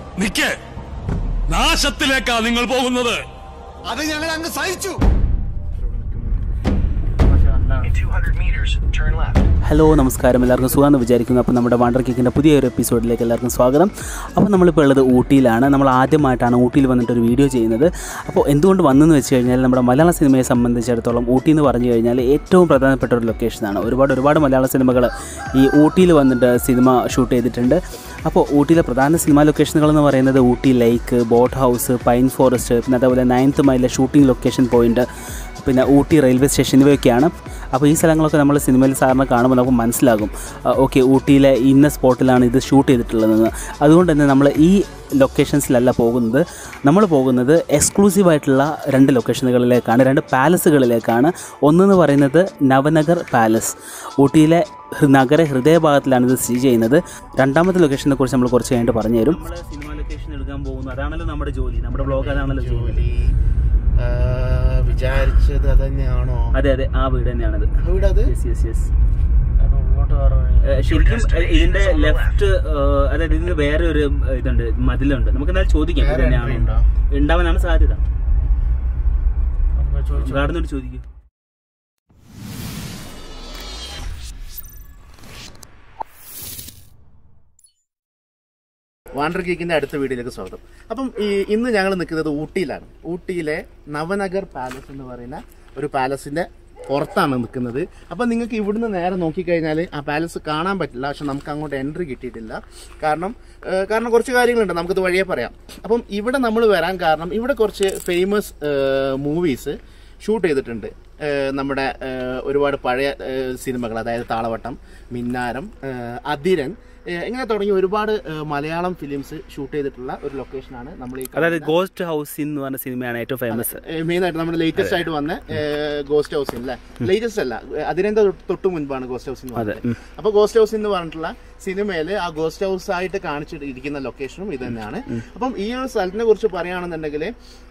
നിക്ക് നാശത്തിലേക്കാ നിങ്ങൾ പോകുന്നത് അത് ഞങ്ങൾ അങ്ങ് സഹിച്ചു In 200 meters, turn left. Hello നമസ്കാരം എല്ലാവർക്കും സുഖമെന്ന് വിചാരിക്കുന്നു അപ്പോൾ നമ്മുടെ വാണ്ടർ കേക്കിൻ്റെ പുതിയൊരു എപ്പിസോഡിലേക്ക് എല്ലാവർക്കും സ്വാഗതം അപ്പോൾ നമ്മളിപ്പോൾ ഉള്ളത് ഊട്ടിയിലാണ് നമ്മൾ ആദ്യമായിട്ടാണ് ഊട്ടിയിൽ വന്നിട്ട് ഒരു വീഡിയോ ചെയ്യുന്നത് അപ്പോൾ എന്തുകൊണ്ട് വന്നെന്ന് വെച്ച് കഴിഞ്ഞാൽ നമ്മുടെ മലയാള സിനിമയെ സംബന്ധിച്ചിടത്തോളം ഊട്ടി എന്ന് പറഞ്ഞു കഴിഞ്ഞാൽ ഏറ്റവും പ്രധാനപ്പെട്ട ഒരു ലൊക്കേഷനാണ് ഒരുപാട് ഒരുപാട് മലയാള സിനിമകൾ ഈ ഊട്ടിയിൽ വന്നിട്ട് സിനിമ ഷൂട്ട് ചെയ്തിട്ടുണ്ട് അപ്പോൾ ഊട്ടിയിലെ പ്രധാന സിനിമാ ലൊക്കേഷനുകൾ എന്ന് പറയുന്നത് Ooty lake boat house pine forest പിന്നെ അതേപോലെ നയൻത്ത് മൈലിലെ ഷൂട്ടിംഗ് ലൊക്കേഷൻ പോയിന്റ് പിന്നെ ഊട്ടി റെയിൽവേ സ്റ്റേഷൻ ഇവയൊക്കെയാണ് അപ്പോൾ ഈ സ്ഥലങ്ങളൊക്കെ നമ്മൾ സിനിമയിൽ സാറിന് കാണുമ്പോൾ നമുക്ക് മനസ്സിലാകും ഓക്കെ ഊട്ടിയിലെ ഇന്ന സ്പോട്ടിലാണ് ഇത് ഷൂട്ട് ചെയ്തിട്ടുള്ളതെന്ന് അതുകൊണ്ട് തന്നെ നമ്മൾ ഈ ലൊക്കേഷൻസിലല്ല പോകുന്നത് നമ്മൾ പോകുന്നത് എക്സ്ക്ലൂസീവായിട്ടുള്ള രണ്ട് ലൊക്കേഷനുകളിലേക്കാണ് രണ്ട് പാലസുകളിലേക്കാണ് ഒന്നെന്ന് പറയുന്നത് നവനഗർ പാലസ് ഊട്ടിയിലെ ഹൃ- നഗര ഹൃദയഭാഗത്തിലാണ് ഇത് സ്ഥിതി ചെയ്യുന്നത് രണ്ടാമത്തെ ലൊക്കേഷനെ കുറിച്ച് നമ്മൾ കുറച്ച് കഴിഞ്ഞിട്ട് പറഞ്ഞു തരും നമ്മൾ സിനിമ ലൊക്കേഷൻ എടുക്കാൻ പോകുന്നു അതാണല്ലോ നമ്മുടെ ജോലി നമ്മുടെ ബ്ലോഗ് അതാണല്ലോ ജോലി ആ, വിചാരിച്ചത് അത് തന്നെയാണോ അതെ അതെ ആ വീട് തന്നെയാണത് ഇവിടെ അത് യെസ് യെസ് യെസ് ഇങ്ങോട്ട് പറഞ്ഞു ശരിക്കും ഏഹ്, ഇതിന്റെ ലെഫ്റ്റ് അതായത് ഇതിന് വേറെ ഒരു ഏഹ്, ഇതുണ്ട് മതിലുണ്ട് നമുക്ക് എന്തായാലും ചോദിക്കാം ഇത് വേറെ entry തന്നെയാണോ ഉണ്ടോ? ഉണ്ടാവാനാണ് സാധ്യത നമുക്ക് ചോദിച്ചു ഗാർഡനോട് ചോദിക്കും വാണ്ടർ ഗീക്കിന്റെ അടുത്ത വീഡിയോയിലേക്ക് സ്വാഗതം അപ്പം ഈ ഇന്ന് ഞങ്ങൾ നിൽക്കുന്നത് ഊട്ടിയിലാണ് ഊട്ടിയിലെ നവനഗർ പാലസ് എന്ന് പറയുന്ന ഒരു പാലസിന്റെ പുറത്താണ് നിൽക്കുന്നത് അപ്പം നിങ്ങൾക്ക് ഇവിടുന്ന് നേരെ നോക്കിക്കഴിഞ്ഞാൽ ആ പാലസ് കാണാൻ പറ്റില്ല പക്ഷെ നമുക്ക് അങ്ങോട്ട് എൻട്രി കിട്ടിയിട്ടില്ല കാരണം ഏഹ്, കാരണം കുറച്ച് കാര്യങ്ങളുണ്ട് നമുക്കത് വഴിയെ പറയാം അപ്പം ഇവിടെ നമ്മൾ വരാൻ കാരണം ഇവിടെ കുറച്ച് ഫേമസ് മൂവീസ് ഷൂട്ട് ചെയ്തിട്ടുണ്ട് ഏഹ് നമ്മുടെ ഏഹ് ഒരുപാട് പഴയ ഏഹ് സിനിമകൾ അതായത് താളവട്ടം മിന്നാരം ഏഹ് അതിരൻ ഏഹ് ഇങ്ങനെ തുടങ്ങി ഒരുപാട് ഏഹ് മലയാളം ഫിലിംസ് ഷൂട്ട് ചെയ്തിട്ടുള്ള ഒരു ലൊക്കേഷനാണ് നമ്മൾ ഈ അതായത് ഗോസ്റ്റ് ഹൗസ് എന്ന് പറഞ്ഞ സിനിമയാണ് ഏറ്റവും ഫേമസ് മെയിൻ ആയിട്ട് നമ്മുടെ ലേറ്റസ്റ്റ് ആയിട്ട് വന്ന ഗോസ്റ്റ് ഹൗസ് അല്ലേ ലേറ്റസ്റ്റ് അല്ല അതിനെന്താ തൊട്ട് മുൻപാണ് ഗോസ്റ്റ് ഹൗസ് എന്ന് പറഞ്ഞത് അപ്പൊ ഗോസ്റ്റ് ഹൗസ് എന്ന് പറഞ്ഞിട്ടുള്ള സിനിമയിൽ ആ ഗോസ്റ്റ് ഹൗസ് ആയിട്ട് കാണിച്ചിട്ട് ഇരിക്കുന്ന ലൊക്കേഷനും ഇത് തന്നെയാണ് അപ്പം ഈ ഒരു സ്ഥലത്തിനെ കുറിച്ച് പറയുകയാണെന്നുണ്ടെങ്കിൽ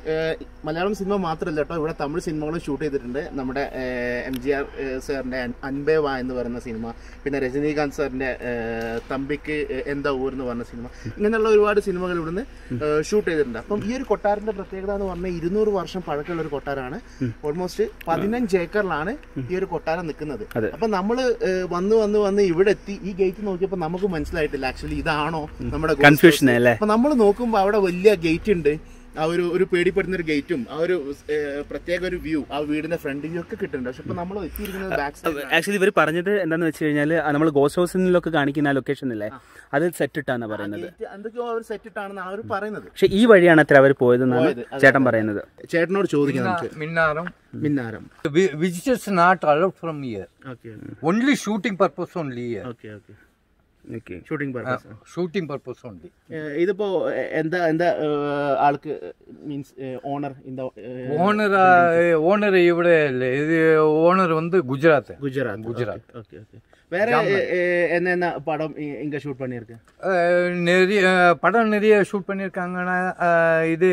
മലയാളം സിനിമ മാത്രമല്ല കേട്ടോ ഇവിടെ തമിഴ് സിനിമകളും ഷൂട്ട് ചെയ്തിട്ടുണ്ട് നമ്മുടെ എം ജി ആർ സാറിന്റെ അൻപേ വാ എന്ന് പറയുന്ന സിനിമ പിന്നെ രജനീകാന്ത് സാറിന്റെ ഏഹ്, തമ്പിക്ക് എന്താ ഊർ എന്ന് പറഞ്ഞ സിനിമ ഇങ്ങനെയുള്ള ഒരുപാട് സിനിമകൾ ഇവിടുന്ന് ഷൂട്ട് ചെയ്തിട്ടുണ്ട് അപ്പം ഈ ഒരു കൊട്ടാരത്തിന്റെ പ്രത്യേകത എന്ന് പറഞ്ഞാൽ ഇരുന്നൂറ് വർഷം പഴക്കമുള്ള ഒരു കൊട്ടാരമാണ് ഓൾമോസ്റ്റ് പതിനഞ്ച് ഏക്കറിലാണ് ഈ ഒരു കൊട്ടാരം നിൽക്കുന്നത് അപ്പൊ നമ്മള് ഏഹ്, വന്ന് വന്ന് വന്ന് ഇവിടെ എത്തി ഈ ഗേറ്റ് നോക്കിയപ്പോൾ നമുക്ക് മനസ്സിലായിട്ടില്ല ആക്ച്വലി ഇതാണോ നമ്മുടെ ghost Confusion house? അല്ലേ? അപ്പൊ നമ്മൾ നോക്കുമ്പോൾ അവിടെ വലിയ ഗേറ്റ് ഉണ്ട് ആ ഒരു ഒരു പേടിപ്പെടുന്ന ഒരു ഗേറ്റും ആ ഒരു ഏഹ്, പ്രത്യേക ഒരു വ്യൂ ആ വീടിന്റെ ഫ്രണ്ട് വ്യൂ ഒക്കെ കിട്ടുന്നുണ്ട് പക്ഷെ ഇപ്പൊ നമ്മൾ എത്തിയിരിക്കുന്നത് ബാക്ക് സൈഡ് ആക്ച്വലി ഇവർ പറഞ്ഞത് എന്താന്ന് വെച്ച് കഴിഞ്ഞാൽ നമ്മൾ ഗോസ്റ്റ് ഹൗസിലൊക്കെ കാണിക്കുന്ന ആ ലൊക്കേഷൻ ഇല്ലേ അത് സെറ്റ് ഇട്ടാണ് പറയുന്നത് എന്തൊക്കെയോ അവർ സെറ്റ് ഇട്ടാണെന്ന് അവർ പറയുന്നത് പക്ഷെ ഈ വഴിയാണ് അത്ര അവർ പോയതെന്നാണ് പോയത്, അതെ, ചേട്ടൻ പറയുന്നത് ചേട്ടനോട് ചോദിക്കാം നമുക്ക് Minnaram. Minnaram Vi- Visitors not allowed from here. Okay Only shooting purpose only here. Okay okay okay shooting Uh, purpose shooting purpose only. ഇതിപ്പോ ഏഹ്, എന്താ എന്താ ഏഹ്, ആൾക്ക് മീൻസ് ഓണർ இந்த ഓണർ ഓണർ ഇവിടെ ഇല്ല ഇത് ഓണർ வந்து குஜராத் குஜராத் குஜராத். ஓகே ஓகே வேற எ- எ- என்னென்ன படம் இ- இங்க ஷூட் பண்ணிருக்கு அஹ், நிறைய அஹ், படம் நிறைய ஷூட் பண்ணியிருக்காங்கன்னா அஹ், இது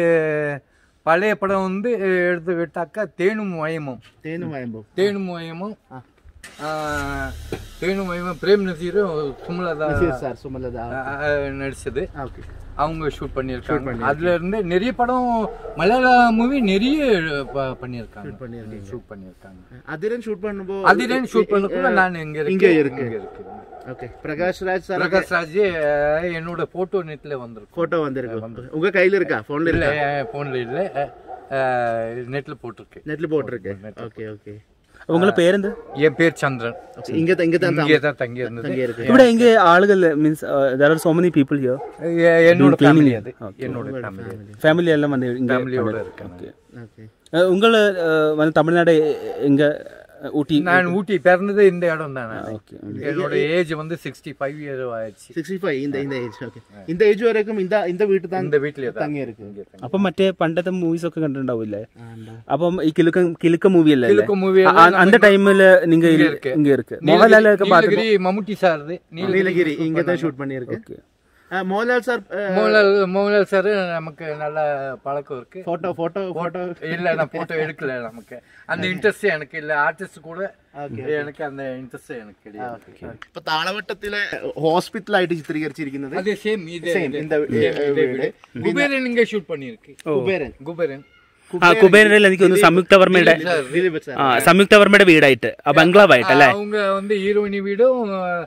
பழைய படம் வந்து அஹ், எடுத்துக்கிட்டாக்கா தேனும் மயமும் தேனும் வயம்பு தேனும் மயமும் அஹ், தேனும் மயமும் பிரேம் நசீரும் சுமலதா சார் சுமலதா அஹ், நடிச்சது ஓகே அவங்க ஷூட் பண்ணியிருக்காங்க அதுல இருந்து நிறைய படம் மலையாள மூவி நிறைய ப- பண்ணியிருக்காங்க ஷூட் பண்ணியிருக்காங்க அதிரன் ஷூட் பண்ணும்போ அதிரன் ஷூட் பண்ணக்குள்ள நான் இங்க இருக்கேன் இங்க இருக்கு. இங்க இருக்கேன். ஓகே பிரகாஷ் ராஜ் சார் பிரகாஷ் ராஜ் அஹ், என்னோட போட்டோ நெட்ல வந்திருக்கும் போட்டோ வந்திருக்கு உங்க கையில இருக்கா போன்ல இல்ல இருக்கா போன்ல இல்ல நெட்ல போட்டிருக்கு நெட்ல போட்டிருக்கு ஓகே ஓகே ഉങ്ങളെ പേരെന്ത് என் பேர் சந்திரன் இங்க த- இங்க தான் இங்கே தான் தங்கி இருந்தது தங்கி இருக்கு ഇവിടെ എങ്കിൽ ആളുകൾ means there are so many people here எ- என்னோட ஃபேமிலி அது என்னோட ஃபேமிலி ஃபேமிலி எல்லாம் வந்து இங்க ஃபேமிலியோட இருக்காங்க ஓகே அஹ் உங்கள அஹ், வந்து தமிழ்நாடு எங்க அஹ், ஊட்டி நான் ஊட்டி பிறந்தது இந்த இடம் தான் ஓகே என்னோட ஏஜ் வந்து சிக்ஸ்டி ஃபைவ் இயர் ஆயிடுச்சு சிக்ஸ்டி ஃபைவ் இந்த இந்த ஏஜ் ஓகே இந்த ஏஜ் வரைக்கும் இந்த இந்த வீட்டு தான் இந்த வீட்லயே தான் தங்கி இருக்கு இங்கே தங்கி. അപ്പം മറ്റേ പണ്ടത്തെ മൂവീസ് ഒക്കെ കണ്ടിട്ടുണ്ടാവില്ലേ അപ്പം ഈ കിലുക്ക കിലുക്ക മൂവി അല്ലേ கிழக்கு movie ആ- எல்லாம் அந்த டைம்ல நீங்க இங்க இரு- இருக்கு. இங்க இருக்கு மோகன்லால் ഒക്കെ பார்த்து நீலகிரி மம்முட்டி சார் நீலகிரி இங்க தான் ஷூட் பண்ணிருக்கு ஓகே ആ, മോഹൻലാൽ സാർ மோகன்லால் மோகன்லால் சார் நமக்கு நல்ல பழக்கம் இருக்கு ഫോട്ടോ ഫോട്ടോ ഫോട്ടോ இல்ல நான் போட்டோ எடுக்கல நமக்கு அந்த இன்ட்ரெஸ்ட் எனக்கு இல்ல ஆர்டிஸ்ட் கூட எனக்கு அந்த இன்ட்ரெஸ்ட் எனக்கு கிடையாது ഇപ്പൊ താളവട്ടത്തിലെ ഹോസ്പിറ്റലായിട്ട് ചിത്രീകരിച്ചിരിക്കുന്നത് அதே சேம் இது Same, இது. இந்த Same, வீ- இதே வீடு. வீடு. குபேரன் இங்க ஷூட் பண்ணிருக்கு കുബേരൻ குபேரன் ആ കുബേരനിൽ എനിക്ക് തോന്നുന്നു സംയുക്ത വർമ്മയുടെ ദിലീപ് സാർ ആ സംയുക്ത വർമ്മയുടെ വീടായിട്ട് ആ ബംഗ്ലാവായിട്ട് അല്ലേ அவங்க வந்து ஹீரோயினி வீடும்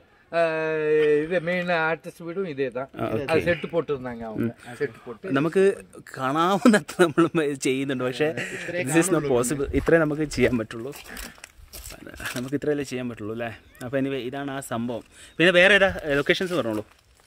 அஹ், இது மெயின் ஆர்டிஸ்ட் வீடும் இதே தான் அது செட்டு போட்டிருந்தாங்க அவங்க செட்டு போட்டு നമുക്ക് കാണാവുന്നത്ര നമ്മൾ ചെയ്യുന്നുണ്ട് പക്ഷേ ദിസ് ഈസ് നോട്ട് പോസിബിൾ ഇത്രേ നമുക്ക് ചെയ്യാൻ പറ്റുള്ളൂ നമുക്ക് ഇത്രയല്ലേ ചെയ്യാൻ പറ്റുള്ളൂ അല്ലേ അപ്പോൾ എനിവേ ഇതാണ് ആ സംഭവം പിന്നെ വേറെ ഏതാ ലൊക്കേഷൻസ് പറഞ്ഞോളൂ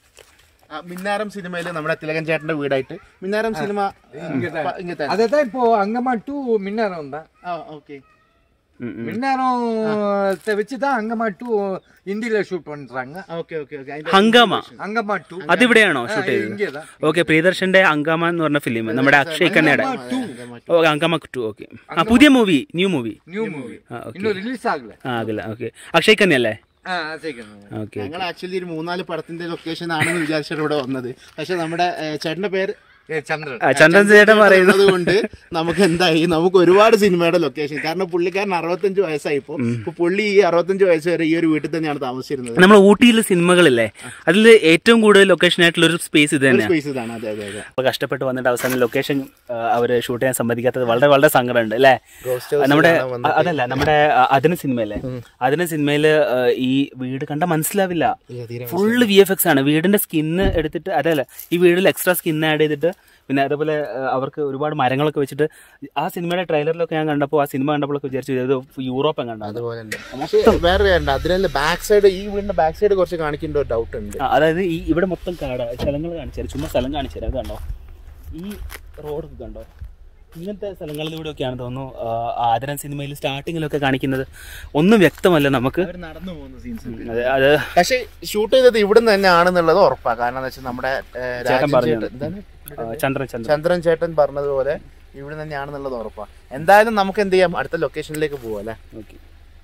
ആ, മിന്നാരം സിനിമയിൽ നമ്മുടെ തിലകൻ ചേട്ടന്റെ വീടായിട്ട് മിന്നാരം സിനിമ இங்கதான். പ- ഇങ്ങനത്തെ அதை தான் இப்போ அங்கமா டூ மின்னாரம் தான் ആ ஓகே மின்னாரம் வச்சு தான் அங்கமா டூ ஹிந்தியில ஷூட் பண்றாங்க ഓക്കെ ഓക്കെ ഓക്കെ ഹങ്കാമ அங்கமா ടു അതിവിടെയാണോ ഷൂട്ട് ചെയ്തത് இங்கதான் ഓക്കെ പ്രിയദർശന്റെ അങ്കാമ എന്ന് പറഞ്ഞ ഫിലിം നമ്മുടെ അക്ഷയ് കന്നയുടെ ഓ അങ്കാമ ടു ഓക്കെ ആ പുതിയ movie new movie new movie ആ ഓക്കെ இன்னும் ரிலீஸ் ஆகல ആ ആകില്ല ഓക്കെ അക്ഷയ് കന്യ അല്ലേ ஆ சேர்க்கணும் ഓക്കെ ഞങ്ങൾ ആക്ച്വലി ഒരു മൂന്നാല് പടത്തിന്റെ ലൊക്കേഷൻ ആണെന്ന് വിചാരിച്ചിട്ട് ഇവിടെ വന്നത് പക്ഷെ നമ്മുടെ ഏ, ചേട്ടന്റെ പേര് ஏ சந்திரன் ചന്ദ്രൻ ചേട്ടൻ പറയുന്നു കൊണ്ട് നമുക്ക് എന്തായി നമുക്ക് ഒരുപാട് സിനിമയുടെ ലൊക്കേഷൻ കാരണം പുള്ളിക്കാരൻ അറുപത്തഞ്ച് വയസ്സായിപ്പോ ഇപ്പൊ പുള്ളി ഈ അറുപത്തഞ്ച് വയസ്സ് വരെ ഈ ഒരു വീട്ടിൽ തന്നെയാണ് താമസിച്ചിരുന്നത് നമ്മൾ ഊട്ടിയിലെ സിനിമകളില്ലേ അതിൽ ഏറ്റവും കൂടുതൽ ലൊക്കേഷൻ ആയിട്ടുള്ള ഒരു സ്പേസ് ഇത് തന്നെയാണ് സ്പേസ് ഇതാണ് അതെ അതെ അതെ അപ്പോൾ കഷ്ടപ്പെട്ട് വന്നിട്ട് അവസാനം ലൊക്കേഷൻ അവർ ഷൂട്ട് ചെയ്യാൻ സമ്മതിക്കാത്തത് വളരെ വളരെ സങ്കടമുണ്ട് അല്ലേ നമ്മുടെ അ- അതല്ല നമ്മുടെ അ- അതിന് സിനിമയല്ലേ അതിന് സിനിമയിൽ ഈ വീട് കണ്ടാൽ മനസ്സിലാവില്ല ഫുള്ള് വി എഫ് എക്സ് ആണ് വീടിന്റെ സ്കിന്ന് എടുത്തിട്ട് അതല്ല ഈ വീടിൽ എക്സ്ട്രാ സ്കിൻ ആഡ് ചെയ്തിട്ട് പിന്നെ അതേപോലെ ആ, അവർക്ക് ഒരുപാട് മരങ്ങളൊക്കെ വെച്ചിട്ട് ആ സിനിമയുടെ ട്രെയിലറിലൊക്കെ ഞാൻ കണ്ടപ്പോൾ ആ സിനിമ കണ്ടപ്പോഴൊക്കെ വിചാരിച്ചു ഇത് യൂറോപ്പ് കണ്ടത് അതുപോലെ തന്നെ പക്ഷേ വേറെ കാര്യമുണ്ട് അതിനല്ല ബാക്ക് സൈഡ് ഈ വീടിന്റെ ബാക്ക് സൈഡ് കുറച്ച് കാണിക്കേണ്ട ഒരു ഡൗട്ട് ഉണ്ട് ആ, അതായത് ഈ ഇവിടെ മൊത്തം കാട് സ്ഥലങ്ങൾ കാണിച്ചു തരാം ചുമ്മാ സ്ഥലം കാണിച്ചു തരാം ഇത് കണ്ടോ ഈ റോഡ് കണ്ടോ ഇങ്ങനത്തെ സ്ഥലങ്ങളിലൂടെയൊക്കെയാണ് തോന്നുന്നു ആ, ആദരം സിനിമയിൽ സ്റ്റാർട്ടിങ്ങിലൊക്കെ കാണിക്കുന്നത് ഒന്നും വ്യക്തമല്ല നമുക്ക് നടന്നു പോകുന്ന സീൻസ് അത് അത് പക്ഷെ ഷൂട്ട് ചെയ്തത് ഇവിടുന്ന് തന്നെ ആണെന്നുള്ളത് ഉറപ്പാ കാരണം എന്താ വെച്ചാൽ നമ്മുടെ ഏ, രാജൻ പറഞ്ഞു. ചേട്ടൻ- എന്താണ്? ആ, ചന്ദ്രൻ ചന്ദ്രൻ ചന്ദ്രൻ ചേട്ടൻ പറഞ്ഞതുപോലെ ഇവിടെ തന്നെയാണെന്നുള്ളത് ഉറപ്പാ എന്തായാലും നമുക്ക് എന്ത് ചെയ്യാം അടുത്ത ലൊക്കേഷനിലേക്ക് പോവാം അല്ലേ ഓക്കെ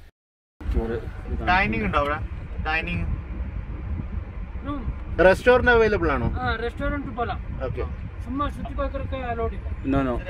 ഡൈനിങ് ഉണ്ടോ അവിടെ ഡൈനിങ് റെസ്റ്റോറന്റ് അവൈലബിൾ ആണോ ರೆಸ್ಟೋರೆಂಟ್ ಬಲ ഓക്കെ ಸುಮ್ಮ ಸುತ್ತಿ ಹೋಗ್ರಕ್ಕೆ ಅಲೋಡ್ ಇಲ್ಲ നോ നോ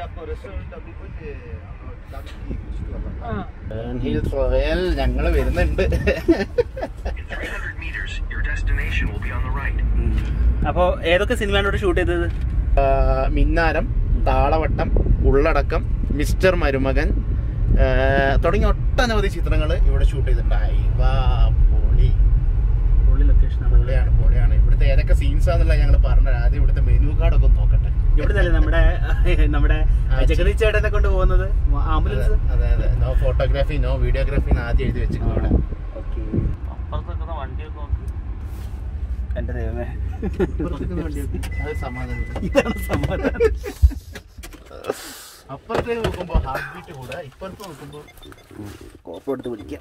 ഹിൽസ് റോയൽ ഞങ്ങള് വരുന്നുണ്ട് In 300 meters, your destination will be on the right. അപ്പോൾ ഏതൊക്കെ സിനിമയാണ് ഇവിടെ ഷൂട്ട് ചെയ്തത് ആ, മിന്നാരം താളവട്ടം ഉള്ളടക്കം മിസ്റ്റർ മരുമകൻ ആ, തുടങ്ങിയ ഒട്ടനവധി ചിത്രങ്ങൾ ഇവിടെ ഷൂട്ട് ചെയ്തിട്ടുണ്ടായി വാ പൊളി പൊളിയാണ് പൊളിയാണ് ഇവിടുത്തെ ഏതൊക്കെ സീൻസ് ആണെന്നുള്ള ഞങ്ങൾ പറഞ്ഞത് ആദ്യം ഇവിടുത്തെ മെനു കാർഡൊക്കെ ഒന്ന് നോക്കട്ടെ ഇവിടെ നമ്മുടെ നമ്മുടെ ജഗദീഷ് ചേട്ടനെ കൊണ്ട് പോകുന്നത് ആംബുലൻസ് അതെ അതെ നോ ഫോട്ടോഗ്രാഫി നോ വീഡിയോഗ്രാഫി ഇവിടെ എഴുതി വെച്ചിട്ടുണ്ട് ഇവിടെ ഓക്കെ അപ്പുറത്തൊക്കെ വണ്ടിയൊക്കെ നോക്കി എന്റെ ദൈവമേ ഇപ്പുറത്തേക്ക് വണ്ടി നോക്കി. അത് സമാധാനം ഇതാണ് സമാധാനം അപ്പുറത്തേക്ക് നോക്കുമ്പോ ഹാർട്ട് ബീറ്റ് കൂടെ ഇപ്പുറത്ത് നോക്കുമ്പോ കോപ്പ് എടുത്ത് പിടിക്കാം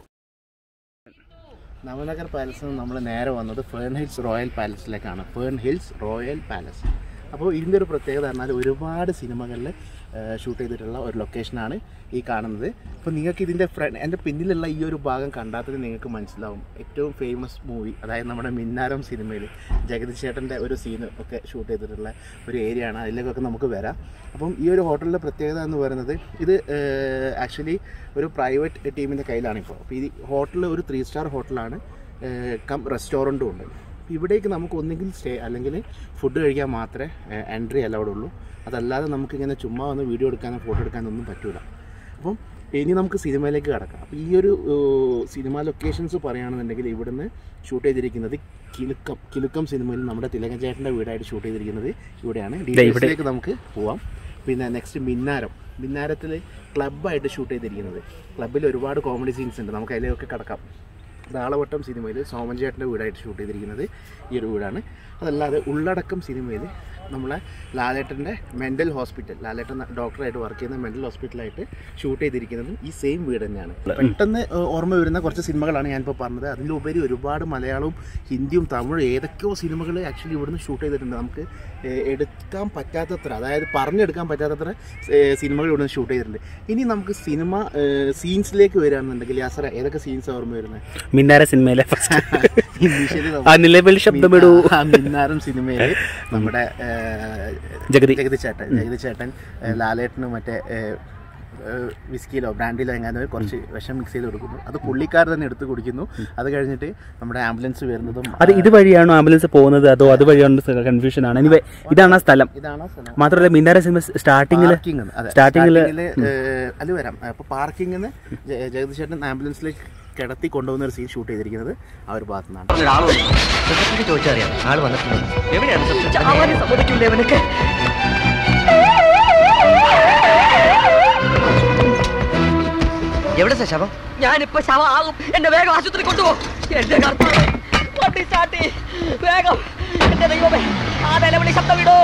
നവനഗർ പാലസിൽ നിന്ന് നമ്മൾ നേരെ വന്നത് ഫേൺ ഹിൽസ് റോയൽ പാലസിലേക്കാണ് ഫേൺ ഹിൽസ് റോയൽ പാലസ് അപ്പോൾ ഇതിൻ്റെ ഒരു പ്രത്യേകത പറഞ്ഞാൽ ഒരുപാട് സിനിമകളിൽ ഷൂട്ട് ചെയ്തിട്ടുള്ള ഒരു ലൊക്കേഷനാണ് ഈ കാണുന്നത് അപ്പോൾ നിങ്ങൾക്ക് ഇതിൻ്റെ ഫ്രണ്ട് എൻ്റെ പിന്നിലുള്ള ഈ ഒരു ഭാഗം കണ്ടാത്തത് നിങ്ങൾക്ക് മനസ്സിലാവും ഏറ്റവും ഫേമസ് മൂവി അതായത് നമ്മുടെ മിന്നാരം സിനിമയിൽ ജഗദീഷ് ചേട്ടൻ്റെ ഒരു സീന് ഒക്കെ ഷൂട്ട് ചെയ്തിട്ടുള്ള ഒരു ഏരിയ ആണ് അതിലേക്കൊക്കെ നമുക്ക് വരാം അപ്പം ഈ ഒരു ഹോട്ടലിൻ്റെ പ്രത്യേകത എന്ന് പറയുന്നത് ഇത് ആക്ച്വലി ഒരു പ്രൈവറ്റ് ടീമിൻ്റെ കയ്യിലാണ് ഇപ്പോൾ അപ്പോൾ ഈ ഹോട്ടൽ ഒരു ത്രീ സ്റ്റാർ ഹോട്ടലാണ് കം റെസ്റ്റോറൻറ്റും ഉണ്ട് ഇവിടേക്ക് നമുക്ക് ഒന്നെങ്കിൽ സ്റ്റേ അല്ലെങ്കിൽ ഫുഡ് കഴിക്കാൻ മാത്രമേ എൻട്രി അലൗഡ് ഉള്ളൂ അതല്ലാതെ നമുക്കിങ്ങനെ ചുമ്മാ വന്ന് വീഡിയോ എടുക്കാനോ ഫോട്ടോ എടുക്കാനോ ഒന്നും പറ്റൂല അപ്പം ഇനി നമുക്ക് സിനിമയിലേക്ക് കിടക്കാം അപ്പോൾ ഈ ഒരു സിനിമ ലൊക്കേഷൻസ് പറയുകയാണെന്നുണ്ടെങ്കിൽ ഇവിടുന്ന് ഷൂട്ട് ചെയ്തിരിക്കുന്നത് കിലുക്കം കിലുക്കം സിനിമയിൽ നമ്മുടെ തിലകൻ ചേട്ടൻ്റെ വീടായിട്ട് ഷൂട്ട് ചെയ്തിരിക്കുന്നത് ഇവിടെയാണ് ഡീറ്റെയിൽസിലേക്ക് നമുക്ക് പോവാം പിന്നെ നെക്സ്റ്റ് മിന്നാരം മിന്നാരത്തിൽ ക്ലബ്ബായിട്ട് ഷൂട്ട് ചെയ്തിരിക്കുന്നത് ക്ലബ്ബിൽ ഒരുപാട് കോമഡി സീൻസ് ഉണ്ട് നമുക്ക് അതിലേക്ക് കിടക്കാം താളവട്ടം സിനിമയിൽ സോമൻ ചേട്ടൻ്റെ വീടായിട്ട് ഷൂട്ട് ചെയ്തിരിക്കുന്നത് ഈ ഒരു വീടാണ് അതല്ലാതെ ഉള്ളടക്കം സിനിമയിൽ നമ്മളെ ലാലേട്ടൻ്റെ മെൻ്റൽ ഹോസ്പിറ്റൽ ലാലേട്ടൻ ഡോക്ടറായിട്ട് വർക്ക് ചെയ്യുന്ന മെൻ്റൽ ഹോസ്പിറ്റലായിട്ട് ഷൂട്ട് ചെയ്തിരിക്കുന്നതും ഈ സെയിം വീട് തന്നെയാണ് പെട്ടെന്ന് ഏഹ്, ഓർമ്മ വരുന്ന കുറച്ച് സിനിമകളാണ് ഞാനിപ്പോൾ പറഞ്ഞത് അതിലുപരി ഒരുപാട് മലയാളവും ഹിന്ദിയും തമിഴും ഏതൊക്കെയോ സിനിമകൾ ആക്ച്വലി ഇവിടുന്ന് ഷൂട്ട് ചെയ്തിട്ടുണ്ട് നമുക്ക് ഏഹ്, എടുക്കാൻ പറ്റാത്തത്ര അതായത് പറഞ്ഞെടുക്കാൻ പറ്റാത്തത്ര ഏഹ്, സിനിമകൾ ഇവിടുന്ന് ഷൂട്ട് ചെയ്തിട്ടുണ്ട് ഇനി നമുക്ക് സിനിമ സീൻസിലേക്ക് വരികയാണെന്നുണ്ടെങ്കിൽ യാസറ ഏതൊക്കെ സീൻസ് ഓർമ്മ വരുന്നത് മിന്നാര സിനിമയിലെ ഫസ്റ്റ് ഇനീഷ്യലി ആ നിലവിൽ ശബ്ദമിടൂ ആ മിന്നാരം സിനിമയിൽ നമ്മുടെ ഏഹ്, ജഗതി. ജഗതി ചേട്ടൻ ജഗതി ചേട്ടൻ ഏഹ്, ലാലേട്ടന് മറ്റേ ഏഹ്, ഏഹ്, വിസ്കിയിലോ ബ്രാൻഡിലോ എങ്ങാനോ കുറച്ച് വിഷം മിക്സ് ചെയ്ത് കൊടുക്കുന്നു അത് പുള്ളിക്കാർ തന്നെ എടുത്ത് കുടിക്കുന്നു അത് കഴിഞ്ഞിട്ട് നമ്മുടെ ആംബുലൻസ് വരുന്നതും അത് ഇതുവഴിയാണോ ആംബുലൻസ് പോകുന്നത് അതോ അതുവഴിയാണോ കൺഫ്യൂഷൻ ആണ് എനിവേ ഇതാണ് ആ സ്ഥലം ഇതാണ് ആ സ്ഥലം മാത്രമല്ല മിന്നാര സിനിമ സ്റ്റാർട്ടിങ്ങിൽ പാർക്കിംഗ് അതെ സ്റ്റാർട്ടിങ്ങിൽ സ്റ്റാർട്ടിങ്ങില്, ഏഹ്, അത് വരാം അപ്പൊ പാർക്കിങ്ങിന് ജഗതി ചേട്ടൻ ആംബുലൻസിലേക്ക് കിടത്തി കൊണ്ടുപോകുന്ന ഒരു സീൻ ഷൂട്ട് ചെയ്തിരിക്കുന്നത് ആ ഒരു ഭാഗത്തു നിന്നാണ് ചോദിച്ചറിയാം ആള് വന്നിട്ടുണ്ട് എവിടെയാണ് സമ്മതിക്കില്ലേ അവനൊക്കെ എവിടെ ശവം ഞാനിപ്പോ ശവമാകും എന്നെ വേഗം ആശുപത്രി കൊണ്ടുപോ എന്റെ കർത്താവ് വണ്ടി ചാട്ടി വേഗം എന്റെ ദൈവമേ ആ നിലവിളി ശബ്ദം വിടോ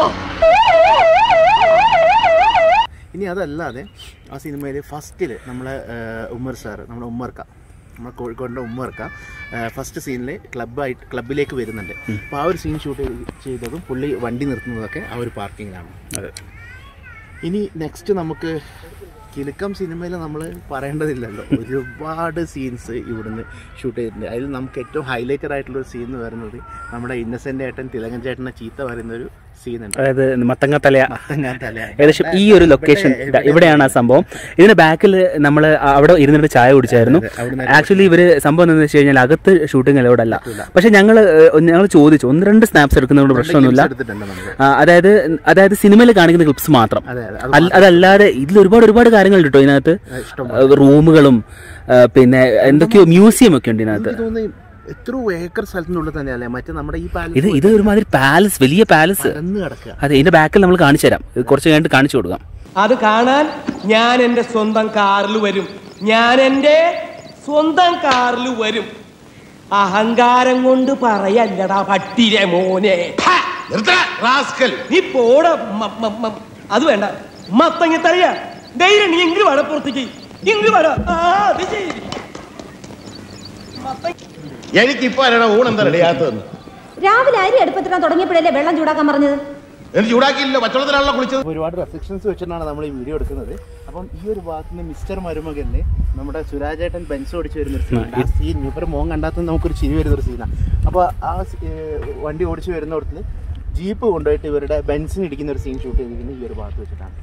ഇനി അതല്ലാതെ ആ സിനിമയിൽ ഫസ്റ്റിൽ നമ്മളെ ഏഹ്, ഉമ്മർ സാർ നമ്മുടെ ഉമ്മർക്ക നമ്മുടെ കോഴിക്കോടിൻ്റെ ഉമ്മർക്ക ഫസ്റ്റ് സീനിൽ ക്ലബ്ബായിട്ട് ക്ലബിലേക്ക് വരുന്നുണ്ട് അപ്പോൾ ആ ഒരു സീൻ ഷൂട്ട് ചെയ്തതും പുള്ളി വണ്ടി നിർത്തുന്നതൊക്കെ ആ ഒരു പാർക്കിങ്ങിലാണ് ഇനി നെക്സ്റ്റ് നമുക്ക് കിലുക്കം സിനിമയിൽ നമ്മൾ പറയേണ്ടതില്ലല്ലോ ഒരുപാട് സീൻസ് ഇവിടുന്ന് ഷൂട്ട് ചെയ്തിട്ടുണ്ട് അതിൽ നമുക്ക് ഏറ്റവും ഹൈലൈറ്റഡ് ആയിട്ടുള്ള ഒരു സീൻ എന്ന് പറയുന്നത് നമ്മുടെ ഇന്നസെൻ്റ് ഏട്ടൻ തിലകൻ ചേട്ടനെ ചീത്ത പറയുന്ന ഒരു സീനുണ്ട് അതായത് മത്തങ്ങ തലയ ഞാൻ തല ഏകദേശം ഈ ഒരു ലൊക്കേഷൻ ഇവിടെയാണ് ആ സംഭവം ഇതിന് ബാക്കിൽ നമ്മൾ അവിടെ ഇരുന്നിട്ട് ചായ കുടിച്ചായിരുന്നു ആക്ച്വലി ഇവര് സംഭവം എന്താണെന്ന് വെച്ച് കഴിഞ്ഞാൽ അകത്ത് ഷൂട്ടിംഗ് അലോഡ് അല്ല പക്ഷെ ഞങ്ങൾ ഞങ്ങൾ ചോദിച്ചു ഒന്ന് രണ്ട് സ്നാപ്സ് എടുക്കുന്നതുകൊണ്ട് പ്രശ്നമൊന്നുമില്ല എടുത്തിട്ടുണ്ട് നമ്മൾ ആ, അതായത് അതായത് സിനിമയിൽ കാണിക്കുന്ന ക്ലിപ്സ് മാത്രം അതെ അതെ അത് അല്ല- അതല്ലാതെ ഇതിൽ ഒരുപാട് ഒരുപാട് കാര്യങ്ങൾ കിട്ടോ ഇതിനകത്ത് റൂമുകളും ആ, പിന്നെ എന്തൊക്കെയോ മ്യൂസിയം ഒക്കെ ഉണ്ട് ഇതിനകത്ത് എനിക്ക് തോന്നുന്നു എത്രയോ ഏക്കർ സ്ഥലത്തിനുള്ളിൽ തന്നെയല്ലേ മറ്റേ നമ്മുടെ ഈ ഇത് പാലസ് ഇത് ഒരുമാതിരി പാലസ് വലിയ പാലസ് എന്ന് കിടക്കുക അതെ ഇതിന്റെ ബാക്കിൽ നമ്മൾ കാണിച്ചു തരാം ഇത് കുറച്ച് കഴിഞ്ഞിട്ട് കാണിച്ചു കൊടുക്കാം അത് കാണാൻ ഞാൻ എന്റെ സ്വന്തം കാറിൽ വരും ഞാൻ എന്റെ സ്വന്തം കാറിൽ വരും അഹങ്കാരം കൊണ്ട് പറയല്ലടാ പട്ടിരെ മോനെ നീ പോട അത് വേണ്ട മത്തങ്ങ തറിയ ധൈര്യം നീ ഇങ്ങ് വട പുറത്തേക്ക് ഇങ്ങ് വട ആ അത് ശരി എനിക്കിപ്പോ ആരാണ് ഊണെന്താ റെഡിയാത്തതെന്ന് രാവിലെ അരി അടുപ്പത്തിടാൻ തുടങ്ങിയപ്പോഴല്ലേ വെള്ളം ചൂടാക്കാൻ പറഞ്ഞത് എനിക്ക് ചൂടാക്കിയില്ല പച്ചവെള്ളത്തിലാണല്ലോ കുളിച്ചത് അപ്പോൾ ഒരുപാട് റെസ്ട്രിക്ഷൻസ് വെച്ചിട്ടാണ് നമ്മൾ ഈ വീഡിയോ എടുക്കുന്നത് അപ്പം ഈ ഒരു ഭാഗത്ത് നിന്ന് മിസ്റ്റർ മരുമകന് നമ്മുടെ സുരാജേട്ടൻ ബെൻസ് ഓടിച്ച് വരുന്ന ഒരു സീൻ ആ സീൻ ഇവരുടെ മോൻ കണ്ടാത്ത നമുക്കൊരു ചിരി വരുന്ന ഒരു സീനാണ് അപ്പോൾ ആ സി- ഏർ വണ്ടി ഓടിച്ച് വരുന്നിടത്ത് ജീപ്പ് കൊണ്ടുപോയിട്ട് ഇവരുടെ ബെൻസിന് ഇടിക്കുന്ന ഒരു സീൻ ഷൂട്ട് ചെയ്തിരിക്കുന്നത് ഈ ഒരു ഭാഗത്ത് വെച്ചിട്ടാണ്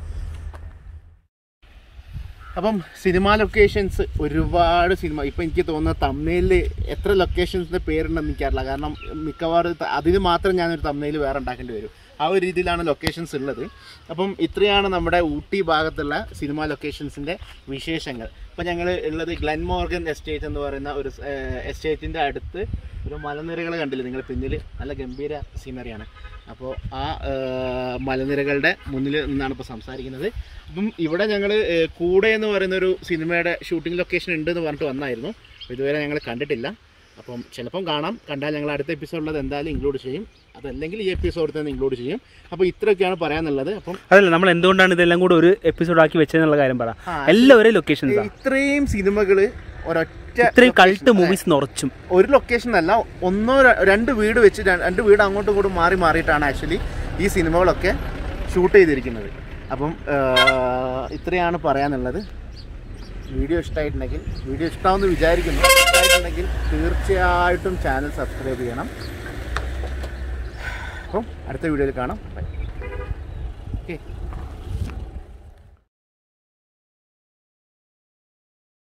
അപ്പം സിനിമ ലൊക്കേഷൻസ് ഒരുപാട് സിനിമ ഇപ്പം എനിക്ക് തോന്നുന്ന തമിഴിൽ എത്ര ലൊക്കേഷൻസിൻ്റെ പേരുണ്ടെന്ന് എനിക്കറിയില്ല കാരണം മിക്കവാറും ത- അതിന് മാത്രം ഞാനൊരു തമിഴിൽ വേറെ ഉണ്ടാക്കേണ്ടി വരും ആ ഒരു രീതിയിലാണ് ലൊക്കേഷൻസ് ഉള്ളത് അപ്പം ഇത്രയാണ് നമ്മുടെ ഊട്ടി ഭാഗത്തുള്ള സിനിമ ലൊക്കേഷൻസിൻ്റെ വിശേഷങ്ങൾ ഇപ്പം ഞങ്ങൾ ഉള്ളത് ഗ്ലെൻ മോർഗൻ എസ്റ്റേറ്റ് എന്ന് പറയുന്ന ഒരു എസ്റ്റേറ്റിൻ്റെ അടുത്ത് ഒരു മലനിരകൾ കണ്ടില്ലേ നിങ്ങൾ പിന്നിൽ നല്ല ഗംഭീര സീനറിയാണ് അപ്പോൾ ആ ആ, മലനിരകളുടെ മുന്നിൽ നിന്നാണ് ഇപ്പോൾ സംസാരിക്കുന്നത് അപ്പം ഇവിടെ ഞങ്ങൾ കൂടെ എന്ന് പറയുന്ന ഒരു സിനിമയുടെ ഷൂട്ടിംഗ് ലൊക്കേഷൻ ഉണ്ട് എന്ന് പറഞ്ഞിട്ട് വന്നായിരുന്നു അപ്പോൾ ഇതുവരെ ഞങ്ങൾ കണ്ടിട്ടില്ല അപ്പം ചിലപ്പം കാണാം കണ്ടാൽ ഞങ്ങൾ അടുത്ത എപ്പിസോഡിലത് എന്തായാലും ഇൻക്ലൂഡ് ചെയ്യും അതല്ലെങ്കിൽ ഈ എപ്പിസോഡിൽ തന്നെ ഇൻക്ലൂഡ് ചെയ്യും അപ്പോൾ ഇത്രയൊക്കെയാണ് പറയാനുള്ളത് അപ്പം അതല്ല നമ്മൾ എന്തുകൊണ്ടാണ് ഇതെല്ലാം കൂടെ ഒരു എപ്പിസോഡ് ആക്കി വെച്ചതെന്നുള്ള കാര്യം പറ ആ, എല്ലാം ഒരേ ലൊക്കേഷൻസ് ഇത്രയും സിനിമകൾ ഒരൊറ്റ ഇത്രയും കൾട്ട് location- മൂവീസ് നിറച്ചും ഒരു ലൊക്കേഷൻ അല്ല ഒന്നോ ര- രണ്ട് വീട് വെച്ച് ര- രണ്ട് വീട് അങ്ങോട്ടും ഇങ്ങോട്ടും മാറി മാറിയിട്ടാണ് ആക്ച്വലി ഈ സിനിമകളൊക്കെ ഷൂട്ട് ചെയ്തിരിക്കുന്നത് അപ്പം ആ, ഇത്രയാണ് പറയാനുള്ളത് വീഡിയോ ഇഷ്ടമായിട്ടുണ്ടെങ്കിൽ വീഡിയോ ഇഷ്ടമാണെന്ന് വിചാരിക്കുന്നു ഇഷ്ടമായിട്ടുണ്ടെങ്കിൽ തീർച്ചയായിട്ടും ചാനൽ സബ്സ്ക്രൈബ് ചെയ്യണം അപ്പം അടുത്ത വീഡിയോയിൽ കാണാം ബൈ ഓക്കെ